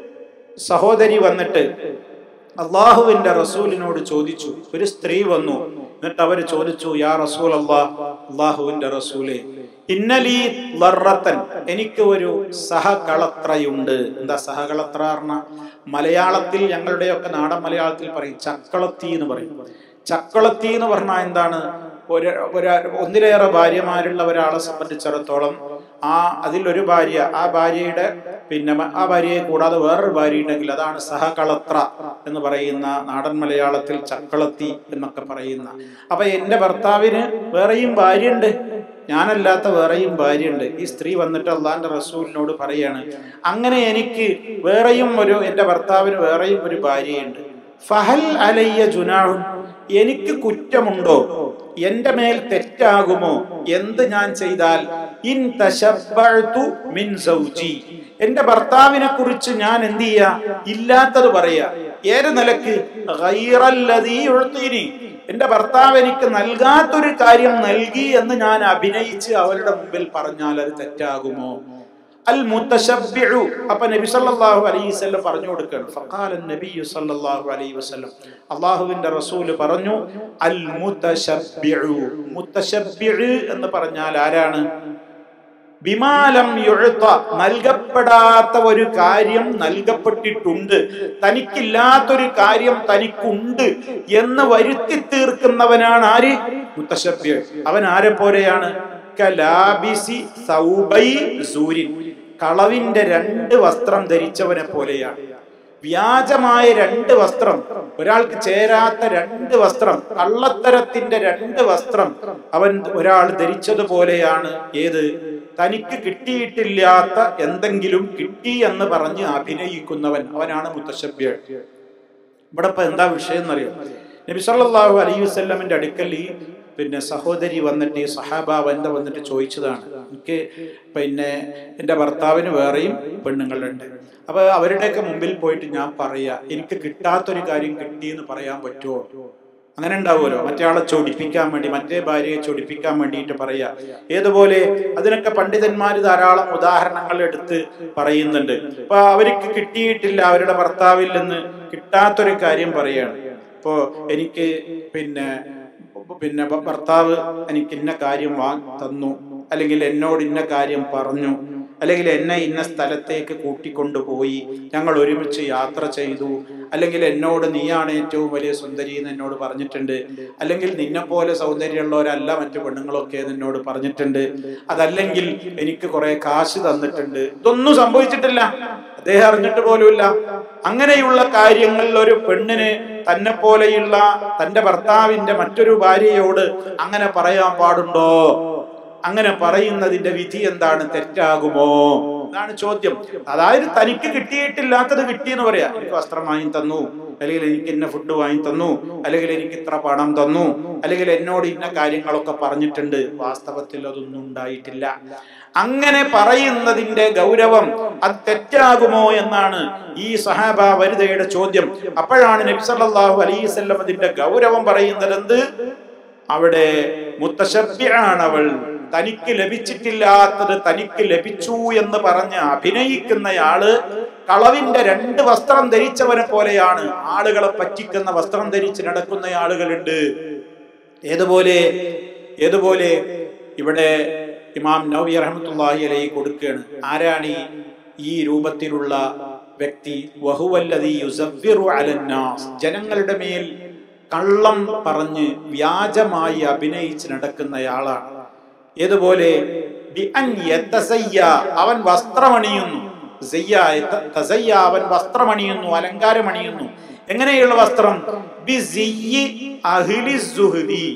സഹോദരി വന്നിട്ട് അള്ളാഹുവിന്റെ റസൂലിനോട് ചോദിച്ചു ഒരു സ്ത്രീ വന്നു എന്നിട്ട് അവര് ചോദിച്ചു യാ റസൂൽ അള്ളാഹ് അള്ളാഹുവിന്റെ റസൂലെ ഇന്നലീ ലറത്തൻ എനിക്ക് ഒരു സഹകളത്രയുണ്ട് എന്താ സഹകളത്ര പറഞ്ഞ മലയാളത്തിൽ ഞങ്ങളുടെയൊക്കെ നാടൻ മലയാളത്തിൽ പറയും ചക്കളത്തി എന്ന് പറയും ചക്കളത്തി എന്ന് പറഞ്ഞാൽ എന്താണ് ഒരു ഒരു ഒന്നിലേറെ ഭാര്യമാരുള്ള ഒരാളെ സംബന്ധിച്ചിടത്തോളം ആ അതിലൊരു ഭാര്യ ആ ഭാര്യയുടെ പിന്നെ മ- ആ ഭാര്യയെ കൂടാതെ വേറൊരു ഭാര്യ ഉണ്ടെങ്കിൽ അതാണ് സഹകളത്ര എന്ന് പറയുന്ന നാടൻ മലയാളത്തിൽ ചക്കളത്തി എന്നൊക്കെ പറയുന്ന അപ്പൊ എന്റെ ഭർത്താവിന് വേറെയും ഭാര്യയുണ്ട് ഞാനല്ലാത്ത വേറെയും ഭാര്യയുണ്ട് ഈ സ്ത്രീ വന്നിട്ട് അള്ളാന്റെ റസൂലിനോട് പറയാണ് അങ്ങനെ എനിക്ക് വേറെയും ഒരു എന്റെ ഭർത്താവിന് വേറെയും ഒരു ഭാര്യയുണ്ട് ഫഹൽ അലയ്യ ജുനാഹുൻ എനിക്ക് കുറ്റമുണ്ടോ എന്റെ മേൽ തെറ്റാകുമോ എന്ത് ഞാൻ ചെയ്താൽ ഇൻ തശബ്ബഅ്തു മിൻ സൗജി എന്റെ ഭർത്താവിനെ കുറിച്ച് ഞാൻ എന്ത് ചെയ്യാ ഇല്ലാത്തത് പറയാ ഏത് നിലക്ക് ഗൈറല്ലദീ ഉഴ്തീനി എന്റെ ഭർത്താവ് എനിക്ക് നൽകാത്തൊരു കാര്യം നൽകി എന്ന് ഞാൻ അഭിനയിച്ച് അവരുടെ മുമ്പിൽ പറഞ്ഞാൽ അത് തെറ്റാകുമോ അൽ മുത്തശബ്ബിഉ അപ്പൊ നബി സല്ലല്ലാഹു അലൈഹി വസല്ലം പറഞ്ഞു കൊടുക്കുകയാണ് ഫഖാല നബി സല്ലല്ലാഹു അലൈഹി വസല്ലം അള്ളാഹുവിന്റെ റസൂല് പറഞ്ഞു അൽ മുത്തശബ്ബിഉ മുത്തശബ്ബിഉ എന്ന് പറഞ്ഞാൽ ആരാണ് ബിമാലം യുഴ്ത്ത നൽകപ്പെടാത്ത ഒരു കാര്യം നൽകപ്പെട്ടിട്ടുണ്ട് തനിക്കില്ലാത്തൊരു കാര്യം തനിക്കുണ്ട് എന്ന് വരുത്തി തീർക്കുന്നവനാണ് ആര് മുത്തശബ്യ അവൻ ആരെ പോലെയാണ് കലാബിസി സൗബൈ സൂര്യൻ കളവിന്റെ രണ്ട് വസ്ത്രം ധരിച്ചവനെ പോലെയാണ് വ്യാജമായ രണ്ട് വസ്ത്രം ഒരാൾക്ക് ചേരാത്ത രണ്ട് വസ്ത്രം കള്ളത്തരത്തിന്റെ രണ്ട് വസ്ത്രം അവൻ ഒരാൾ ധരിച്ചതുപോലെയാണ് ഏത് തനിക്ക് കിട്ടിയിട്ടില്ലാത്ത എന്തെങ്കിലും കിട്ടി എന്ന് പറഞ്ഞ് അഭിനയിക്കുന്നവൻ അവനാണ് മുത്തശബ്യ ഇവിടെ ഇപ്പൊ എന്താ വിഷയം എന്നറിയോ നബി സല്ലല്ലാഹു അലൈഹി വസല്ലമിന്റെ അടുക്കൽ ഈ പിന്നെ സഹോദരി വന്നിട്ട് ഈ സഹാബ വനിത വന്നിട്ട് ചോദിച്ചതാണ് എനിക്ക് പിന്നെ എൻ്റെ ഭർത്താവിന് വേറെയും പെണ്ണുങ്ങളുണ്ട് അപ്പൊ അവരുടെയൊക്കെ മുമ്പിൽ പോയിട്ട് ഞാൻ പറയാ എനിക്ക് കിട്ടാത്തൊരു കാര്യം കിട്ടി എന്ന് പറയാൻ പറ്റുമോ അങ്ങനെ ഉണ്ടാവുമല്ലോ മറ്റേ ആളെ ചൊടിപ്പിക്കാൻ വേണ്ടി മറ്റേ ഭാര്യയെ ചൊടിപ്പിക്കാൻ വേണ്ടിയിട്ട് പറയാ ഏതുപോലെ അതിനൊക്കെ പണ്ഡിതന്മാർ ധാരാളം ഉദാഹരണങ്ങൾ എടുത്ത് പറയുന്നുണ്ട് അപ്പൊ അവർക്ക് കിട്ടിയിട്ടില്ല അവരുടെ ഭർത്താവിൽ നിന്ന് കിട്ടാത്തൊരു കാര്യം പറയാണ് ഇപ്പോ എനിക്ക് പിന്നെ പിന്നെ ഭ- ഭർത്താവ് എനിക്ക് ഇന്ന കാര്യം വാ തന്നു അല്ലെങ്കിൽ എന്നോട് ഇന്ന കാര്യം പറഞ്ഞു അല്ലെങ്കിൽ എന്നെ ഇന്ന സ്ഥലത്തേക്ക് കൂട്ടിക്കൊണ്ടുപോയി ഞങ്ങൾ ഒരുമിച്ച് യാത്ര ചെയ്തു അല്ലെങ്കിൽ എന്നോട് നീയാണ് ഏറ്റവും വലിയ സുന്ദരി എന്ന് എന്നോട് പറഞ്ഞിട്ടുണ്ട് അല്ലെങ്കിൽ നിന്നെ പോലെ സൗന്ദര്യമുള്ളവരല്ല മറ്റു പെണ്ണുങ്ങളൊക്കെ എന്ന് എന്നോട് പറഞ്ഞിട്ടുണ്ട് അതല്ലെങ്കിൽ എനിക്ക് കുറെ കാശ് തന്നിട്ടുണ്ട് ഇതൊന്നും സംഭവിച്ചിട്ടില്ല അദ്ദേഹം അറിഞ്ഞിട്ട് പോലുമില്ല അങ്ങനെയുള്ള കാര്യങ്ങളിൽ ഒരു പെണ്ണിന് തന്നെ പോലെയുള്ള തന്റെ ഭർത്താവിന്റെ മറ്റൊരു ഭാര്യയോട് അങ്ങനെ പറയാൻ പാടുണ്ടോ അങ്ങനെ പറയുന്നതിന്റെ വിധി എന്താണ് തെറ്റാകുമോ അതാണ് ചോദ്യം അതായത് തനിക്ക് കിട്ടിയിട്ടില്ലാത്തത് കിട്ടിയെന്ന് പറയാ എനിക്ക് വസ്ത്രം വാങ്ങി തന്നു അല്ലെങ്കിൽ എനിക്ക് ഇന്ന ഫുഡ് വാങ്ങി തന്നു അല്ലെങ്കിൽ എനിക്ക് ഇത്ര പണം തന്നു അല്ലെങ്കിൽ എന്നോട് ഇന്ന കാര്യങ്ങളൊക്കെ പറഞ്ഞിട്ടുണ്ട് വാസ്തവത്തിൽ അതൊന്നും ഉണ്ടായിട്ടില്ല അങ്ങനെ പറയുന്നതിന്റെ ഗൗരവം അത് തെറ്റാകുമോ എന്നാണ് ഈ സഹാബ വനിതയുടെ ചോദ്യം അപ്പോഴാണ് നബി സല്ലല്ലാഹു അലൈഹി വസല്ലം അതിന്റെ ഗൗരവം പറയുന്നത് എന്ത് അവിടെ മുത്തശബ്ബിയാണ് അവൾ തനിക്ക് ലഭിച്ചിട്ടില്ലാത്തത് തനിക്ക് ലഭിച്ചു എന്ന് പറഞ്ഞ് അഭിനയിക്കുന്നയാള് കളവിന്റെ രണ്ട് വസ്ത്രം ധരിച്ചവനെ പോലെയാണ് ആളുകളെ പറ്റിക്കുന്ന വസ്ത്രം ധരിച്ച് നടക്കുന്ന ആളുകളുണ്ട് ഏതുപോലെ ഏതുപോലെ ഇവിടെ ഇമാം നവി റഹ്മത്തുള്ളാഹി അലൈഹി കൊടുക്കുകയാണ് ആരാണ് ഈ ഈ രൂപത്തിലുള്ള വ്യക്തി വഹുവല്ലദീ യുസവ്വിറു അലന്നാസ് ജനങ്ങളുടെ മേൽ കള്ളം പറഞ്ഞ് വ്യാജമായി അഭിനയിച്ച് നടക്കുന്നയാളാണ് ഏതുപോലെ ബി അൻ യതസയ്യ, അവൻ വസ്ത്രമണിയുന്നു സയ്യ, യത- തസയ്യ, അവൻ വസ്ത്രമണിയുന്നു അലങ്കാരമണിയുന്നു എങ്ങനെയുള്ള വസ്ത്രം ബി സിയ്യി അഹ്ലി സുഹ്ദി.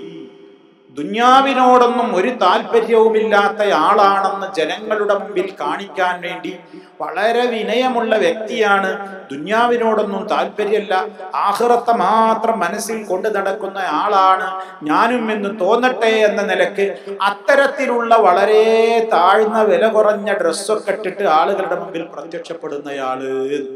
ദുന്യാവിനോടൊന്നും ഒരു താല്പര്യവുമില്ലാത്ത ആളാണെന്ന് ജനങ്ങളുടെ മുമ്പിൽ കാണിക്കാൻ വേണ്ടി വളരെ വിനയമുള്ള വ്യക്തിയാണ് ദുന്യാവിനോടൊന്നും താല്പര്യമല്ല ആഹ്റത്തെ മാത്രം മനസ്സിൽ കൊണ്ടു നടക്കുന്ന ആളാണ് ഞാനും എന്ന് തോന്നട്ടെ എന്ന നിലക്ക് അത്തരത്തിലുള്ള വളരെ താഴ്ന്ന വില കുറഞ്ഞ ഡ്രസ്സൊക്കെ ഇട്ടിട്ട് ആളുകളുടെ മുമ്പിൽ പ്രത്യക്ഷപ്പെടുന്നയാള്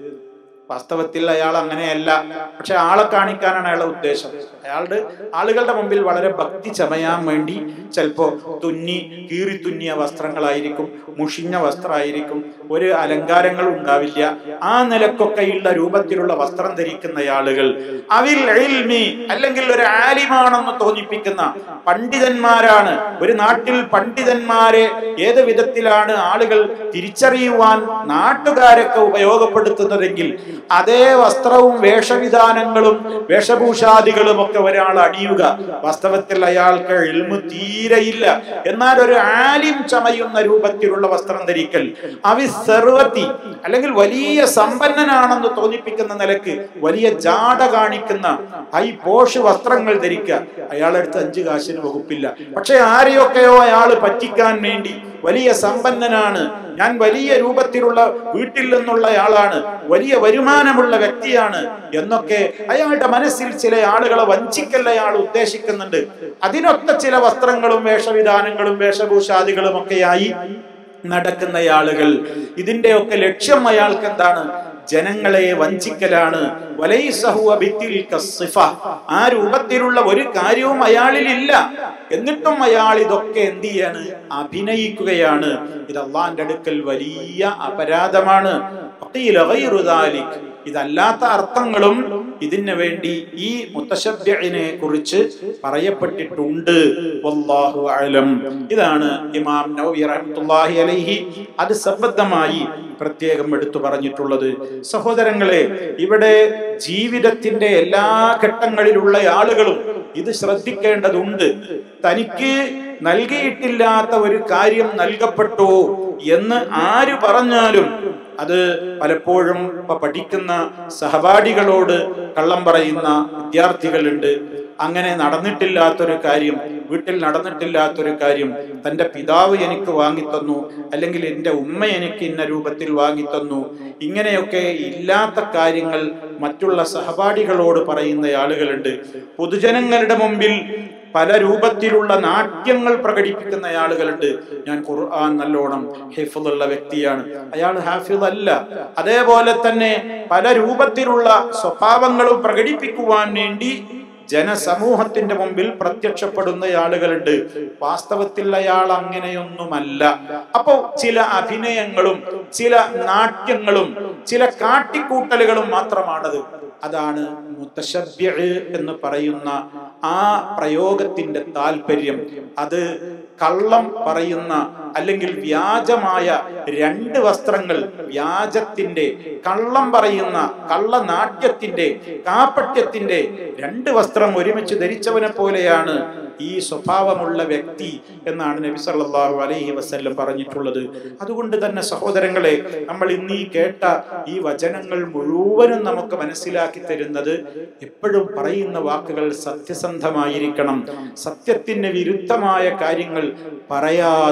വാസ്തവത്തിൽ അയാൾ അങ്ങനെയല്ല പക്ഷെ ആളെ കാണിക്കാനാണ് അയാളുടെ ഉദ്ദേശം അയാളുടെ ആളുകളുടെ മുമ്പിൽ വളരെ ഭക്തി ചമയാൻ വേണ്ടി ചിലപ്പോ തുന്നി കീറി തുന്നിയ വസ്ത്രങ്ങളായിരിക്കും മുഷിഞ്ഞ വസ്ത്രമായിരിക്കും ഒരു അലങ്കാരങ്ങളും ഉണ്ടാവില്ല ആ നിലക്കൊക്കെയുള്ള രൂപത്തിലുള്ള വസ്ത്രം ധരിക്കുന്ന ആളുകൾ അവിൽ ഇൽമി അല്ലെങ്കിൽ ഒരു ആലിമാണെന്ന് തോന്നിപ്പിക്കുന്ന പണ്ഡിതന്മാരാണ് ഒരു നാട്ടിൽ പണ്ഡിതന്മാരെ ഏത് വിധത്തിലാണ് ആളുകൾ തിരിച്ചറിയുവാൻ നാട്ടുകാരൊക്കെ ഉപയോഗപ്പെടുത്തുന്നതെങ്കിൽ അതേ വസ്ത്രവും വേഷവിധാനങ്ങളും വേഷഭൂഷാദികളും ഒക്കെ ഒരാൾ അണിയുക വാസ്തവത്തിൽ അയാൾക്ക് ഇൽമു തീരെയില്ല എന്നാൽ ഒരു ആലിം ചമയുന്ന രൂപത്തിലുള്ള വസ്ത്രം ധരിക്കൽ അവി സെർവത്തി അല്ലെങ്കിൽ വലിയ സമ്പന്നനാണെന്ന് തോന്നിപ്പിക്കുന്ന നിലക്ക് വലിയ ജാട കാണിക്കുന്ന ഹൈ പോഷ് വസ്ത്രങ്ങൾ ധരിക്കുക അയാളെടുത്ത് അഞ്ച് കാശിന് വകുപ്പില്ല പക്ഷെ ആരെയൊക്കെയോ അയാൾ പറ്റിക്കാൻ വേണ്ടി വലിയ സമ്പന്നനാണ് ഞാൻ വലിയ രൂപത്തിലുള്ള വീട്ടിൽ നിന്നുള്ള ആളാണ് വലിയ വരുമാനമുള്ള വ്യക്തിയാണ് എന്നൊക്കെ അയാളുടെ മനസ്സിൽ ചില ആളുകളെ വഞ്ചിക്കൽ അയാൾ ഉദ്ദേശിക്കുന്നുണ്ട് അതിനൊത്ത ചില വസ്ത്രങ്ങളും വേഷവിധാനങ്ങളും വേഷഭൂഷാദികളും ഒക്കെയായി നടക്കുന്ന ആളുകൾ ഇതിന്റെയൊക്കെ ലക്ഷ്യം അയാൾക്ക് എന്താണ് ജനങ്ങളെ വഞ്ചിക്കലാണ് വലൈസഹുവ ബിത്തിൽ കസ്സിഫ. ആ രൂപത്തിലുള്ള ഒരു കാര്യവും അയാളിൽ ഇല്ല എന്നിട്ടും അയാൾ ഇതൊക്കെ എന്ത് ചെയ്യാണ് അഭിനയിക്കുകയാണ് ഇത് അള്ളാന്റെ അടുക്കൽ വലിയ അപരാധമാണ് വഖീല ഗൈറു ദാലിക്. ഇതല്ലാത്ത അർത്ഥങ്ങളും ഇതിന് വേണ്ടി ഈ മുത്തശബ്ബിനെ കുറിച്ച് പറയപ്പെട്ടിട്ടുണ്ട് വല്ലാഹു അലം ഇതാണ് ഇമാം നവവി റഹ്മത്തുള്ളാഹി അലൈഹി അത് സംബന്ധമായി പ്രത്യേകം എടുത്തു പറഞ്ഞിട്ടുള്ളത് സഹോദരങ്ങളെ ഇവിടെ ജീവിതത്തിന്റെ എല്ലാ ഘട്ടങ്ങളിലുള്ള ആളുകളും ഇത് ശ്രദ്ധിക്കേണ്ടതുണ്ട് തനിക്ക് നൽകിയിട്ടില്ലാത്ത ഒരു കാര്യം നൽകപ്പെട്ടു എന്ന് ആര് പറഞ്ഞാലും അത് പലപ്പോഴും ഇപ്പൊ പഠിക്കുന്ന സഹപാഠികളോട് കള്ളം പറയുന്ന വിദ്യാർത്ഥികളുണ്ട് അങ്ങനെ നടന്നിട്ടില്ലാത്തൊരു കാര്യം വീട്ടിൽ നടന്നിട്ടില്ലാത്തൊരു കാര്യം തൻ്റെ പിതാവ് എനിക്ക് വാങ്ങിത്തന്നു അല്ലെങ്കിൽ എൻ്റെ ഉമ്മ എനിക്ക് ഇന്ന രൂപത്തിൽ വാങ്ങിത്തന്നു ഇങ്ങനെയൊക്കെ ഇല്ലാത്ത കാര്യങ്ങൾ മറ്റുള്ള സഹപാഠികളോട് പറയുന്ന ആളുകളുണ്ട് പൊതുജനങ്ങളുടെ മുമ്പിൽ പല രൂപത്തിലുള്ള നാട്യങ്ങൾ പ്രകടിപ്പിക്കുന്ന ആളുകളുണ്ട് ഞാൻ ഖുർആൻ നല്ലോണം ഹിഫുള്ള വ്യക്തിയാണ് അയാൾ ഹാഫിദ് അല്ല അതേപോലെ തന്നെ പല രൂപത്തിലുള്ള സ്വഭാവങ്ങളും പ്രകടിപ്പിക്കുവാൻ വേണ്ടി ജനസമൂഹത്തിന്റെ മുമ്പിൽ പ്രത്യക്ഷപ്പെടുന്ന ആളുകളുണ്ട് വാസ്തവത്തിൽ അയാൾ അങ്ങനെയൊന്നുമല്ല അപ്പോ ചില അഭിനയങ്ങളും ചില നാട്യങ്ങളും ചില കാട്ടിക്കൂട്ടലുകളും മാത്രമാണത് അതാണ് മുത്തശബ്യ എന്ന് പറയുന്ന ആ പ്രയോഗത്തിന്റെ താല്പര്യം അത് കള്ളം പറയുന്ന അല്ലെങ്കിൽ വ്യാജമായ രണ്ട് വസ്ത്രങ്ങൾ വ്യാജത്തിന്റെ കള്ളം പറയുന്ന കള്ളനാട്യത്തിന്റെ കാപ്പട്യത്തിന്റെ രണ്ട് വസ്ത്രം ഒരുമിച്ച് ധരിച്ചവനെ പോലെയാണ് ഈ സ്വഭാവമുള്ള വ്യക്തി എന്നാണ് നബി സല്ലല്ലാഹു അലൈഹി വസല്ലം പറഞ്ഞിട്ടുള്ളത് അതുകൊണ്ട് തന്നെ സഹോദരങ്ങളെ നമ്മൾ ഇന്ന് ഈ കേട്ട ഈ വചനങ്ങൾ മുഴുവനും നമുക്ക് മനസ്സിലാക്കി തരുന്നത് എപ്പോഴും പറയുന്ന വാക്കുകൾ സത്യസന്ധമായിരിക്കണം സത്യത്തിന് വിരുദ്ധമായ കാര്യങ്ങൾ പറയാതെ നോക്കണം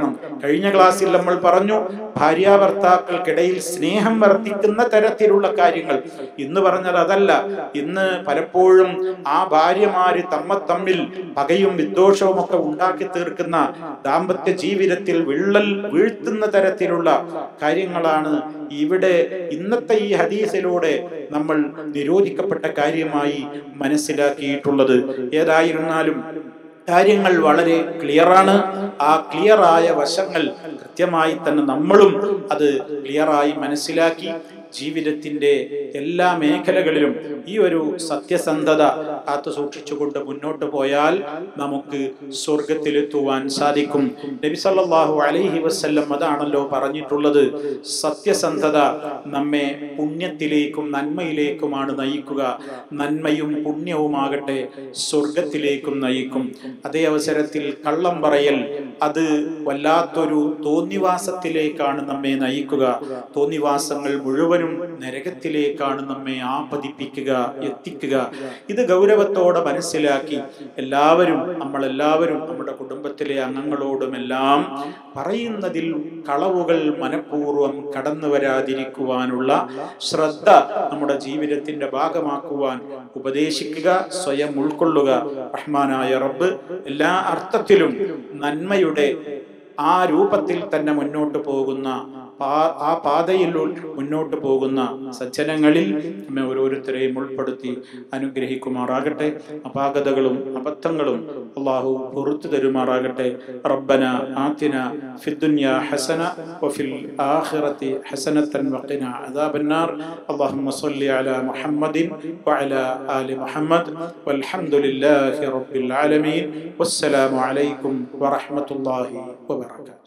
നടക്കണം കഴിഞ്ഞ ക്ലാസ്സിൽ നമ്മൾ പറഞ്ഞു ഭാര്യാഭർത്താക്കൾക്കിടയിൽ സ്നേഹം വർദ്ധിക്കുന്ന തരത്തിലുള്ള കാര്യങ്ങൾ ഇന്ന് പറഞ്ഞത് അതല്ല ഇന്ന് പലപ്പോഴും ആ ഭാര്യമാര് തമ്മ തമ്മിൽ പകയും വിദ്വേഷവും ഒക്കെ ഉണ്ടാക്കി തീർക്കുന്ന ദാമ്പത്യ ജീവിതത്തിൽ വിള്ളൽ വീഴ്ത്തുന്ന തരത്തിലുള്ള കാര്യങ്ങളാണ് ഇവിടെ ഇന്നത്തെ ഈ ഹദീസിലൂടെ നമ്മൾ നിരോധിക്കപ്പെട്ട കാര്യമായി മനസ്സിലാക്കിയിട്ടുള്ളത് ഏതായിരുന്നാലും കാര്യങ്ങൾ വളരെ ക്ലിയറാണ് ആ ക്ലിയറായ വശങ്ങൾ കൃത്യമായി തന്നെ നമ്മളും അത് ക്ലിയറായി മനസ്സിലാക്കി ജീവിതത്തിന്റെ എല്ലാ മേഖലകളിലും ഈ ഒരു സത്യസന്ധത കാത്തു സൂക്ഷിച്ചുകൊണ്ട് മുന്നോട്ട് പോയാൽ നമുക്ക് സ്വർഗത്തിലെത്തുവാൻ സാധിക്കും നബി സല്ലല്ലാഹു അലൈഹി വസല്ലം അതാണല്ലോ പറഞ്ഞിട്ടുള്ളത് സത്യസന്ധത നമ്മെ പുണ്യത്തിലേക്കും നന്മയിലേക്കുമാണ് നയിക്കുക നന്മയും പുണ്യവുമാകട്ടെ സ്വർഗത്തിലേക്കും നയിക്കും അതേ അവസരത്തിൽ കള്ളം പറയൽ അത് വല്ലാത്തൊരു തോന്നിവാസത്തിലേക്കാണ് നമ്മെ നയിക്കുക തോന്നിവാസങ്ങൾ മുഴുവനും നരകത്തിലേക്കാണ് നമ്മെ ആപതിപ്പിക്കുക എത്തിക്കുക ഇത് ഗൗരവത്തോടെ മനസ്സിലാക്കി എല്ലാവരും നമ്മളെല്ലാവരും നമ്മുടെ കുടുംബത്തിലെ അംഗങ്ങളോടുമെല്ലാം പറയുന്നതിൽ കളവുകൾ മനഃപൂർവ്വം കടന്നു വരാതിരിക്കുവാനുള്ള ശ്രദ്ധ നമ്മുടെ ജീവിതത്തിന്റെ ഭാഗമാക്കുവാൻ ഉപദേശിക്കുക സ്വയം ഉൾക്കൊള്ളുക റഹ്മാനായ റബ്ബ് എല്ലാ അർത്ഥത്തിലും നന്മയുടെ ആ രൂപത്തിൽ തന്നെ മുന്നോട്ട് പോകുന്ന പാ- ആ പാതയിൽ മുന്നോട്ട് പോകുന്ന സജ്ജനങ്ങളിൽ നമ്മെ ഓരോരുത്തരെയും ഉൾപ്പെടുത്തി അനുഗ്രഹിക്കുമാറാകട്ടെ അപാകതകളും അബദ്ധങ്ങളും അള്ളാഹു പുറത്തു തരുമാറാകട്ടെ റബ്ബന ആത്തിന ഫിദ്ദുനിയ ഹസന വഫിൽ ആഖിറതി ഹസനത്തൻ വഖിന അദാബന്നാർ اللهم صل على محمد وعلى آل محمد والحمد لله رب العالمين والسلام عليكم ورحمة الله وبركاته